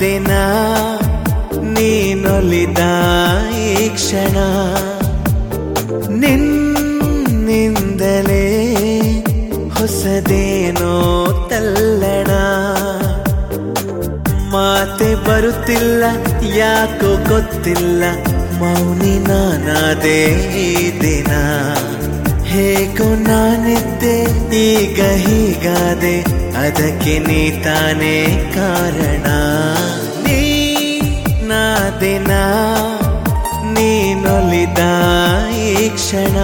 ದಿನ ನೀನೊಲಿದ ಈ ಕ್ಷಣ ನಿನ್ನಿಂದಲೇ ಹೊಸದೇನೋ ತಲ್ಲಣ ಮಾತೆ ಬರುತ್ತಿಲ್ಲ ಯಾಕೋ ಗೊತ್ತಿಲ್ಲ ಮೌನಿ ನಾನಾದೇ ಈ ದಿನ ಹೇಗೋ ನಾನಿದ್ದೆ ಈಗ ಹೀಗಾದೆ ಅದಕ್ಕೆ ನೀ ತಾನೇ ಕಾರಣ ನೀ ನಾದಿನ ನೀನೊಲಿದ ಈ ಕ್ಷಣ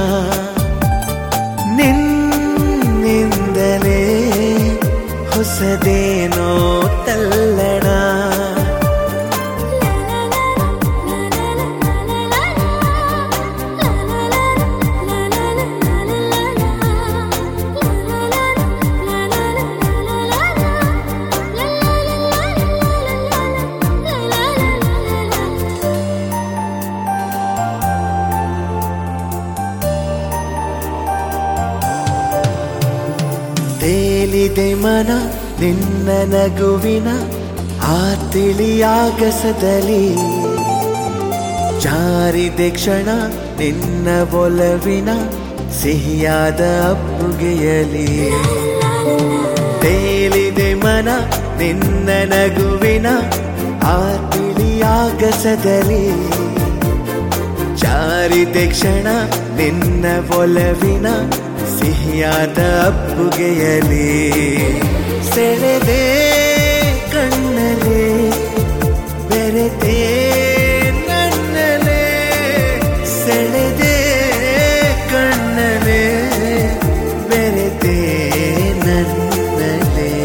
ನಿನ್ನಿಂದಲೇ ಹೊಸದೇನೋ ತಲ್ಲಣ ತೇಲಿದೆ ಮನ ನಿನ್ನ ನಗುವಿನ ಆ ತಿಳಿಯಾಗಸದಲ್ಲಿ ಜಾರಿದೆ ಕ್ಷಣ ನಿನ್ನ ಒಲವಿನ ಸಿಹಿಯಾದ ಅಪ್ಪುಗೆಯಲಿ ತೇಲಿದೆ ಮನ ನಿನ್ನ ನಗುವಿನ ಆ ತಿಳಿಯಾಗಸದಲ್ಲಿ ಜಾರಿದೆ ಕ್ಷಣ ನಿನ್ನ ಒಲವಿನ ಸಿಹಿಯಾದ ಅಪ್ಪುಗೆಯಲಿ ಸೆಳೆದೆ ಕಣ್ಣಲೆ ಬೆರೆತೆ ನನ್ನಲೆ ಸೆಳೆದೆ ಕಣ್ಣಲೆ ಬೆರೆತೆ ನನ್ನಲೆ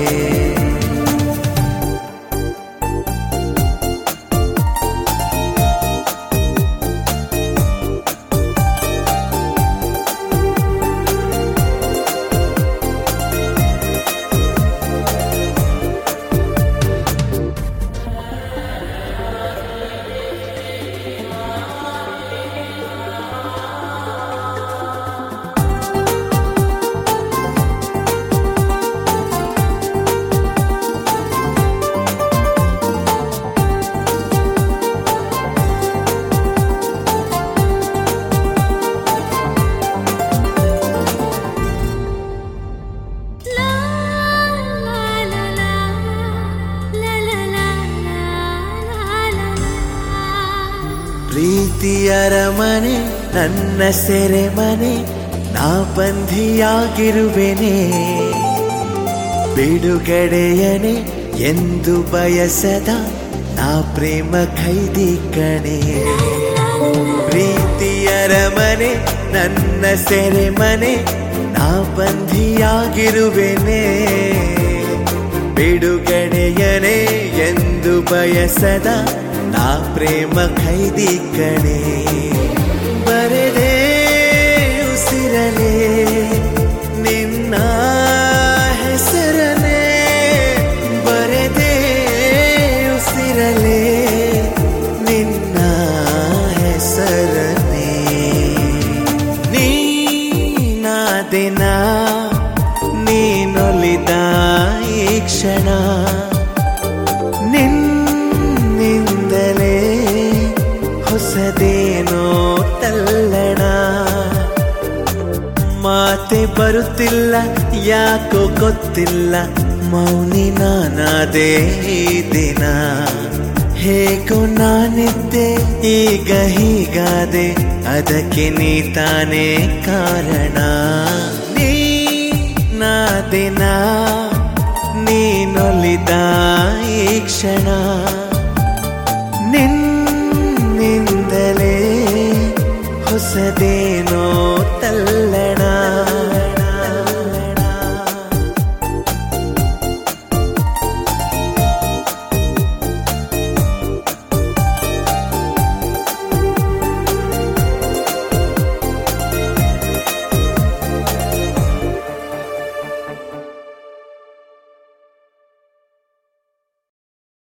ಪ್ರೀತಿಯರ ಮನೆ ನನ್ನ ಸೆರೆ ಮನೆ ನಾ ಬಂಧಿಯಾಗಿರುವೆನೆ ಬಿಡುಗಡೆಯನೆ ಎಂದು ಬಯಸದ ನಾ ಪ್ರೇಮ ಖೈದಿ ಕಣೆ ಪ್ರೀತಿಯರ ಮನೆ ನನ್ನ ಸೆರೆ ಮನೆ ನಾ ಬಂಧಿಯಾಗಿರುವೆನೆ ಬಿಡುಗಡೆಯನೆ ಎಂದು ಬಯಸದ ನಾ ಪ್ರೇಮ ಖೈದಿ ಕಣೆ ಬರೆದೇ ಉಸಿರಲೆ ನಿನ್ನ ಹೆಸರನೆ ಬರೆದೇ ಉಸಿರಲೆ ನಿನ್ನ ಹೆಸರನೆ ನೀನಾದಿನ ನೀನೊಲಿದ ಈ ಕ್ಷಣ ನಿನ್ನಿಂದಲೇ ಹೊಸದೇನೋ ತಲ್ಲಣ ಮಾತೆ ಬರುತ್ತಿಲ್ಲ ಯಾಕೋ ಗೊತ್ತಿಲ್ಲ ಮೌನಿ ನಾನಾದೇ ಈ ದಿನ ಹೇಗೋ ನಾನಿದ್ದೆ ಈಗ ಹೀಗಾದೆ ಅದಕ್ಕೆ ನೀ ತಾನೇ ಕಾರಣ ನೀ ನಾದಿನ ನೀನೊಲಿದ ಈ ಕ್ಷಣ ನಿನ್ನಿಂದಲೇ ಹೊಸದೇ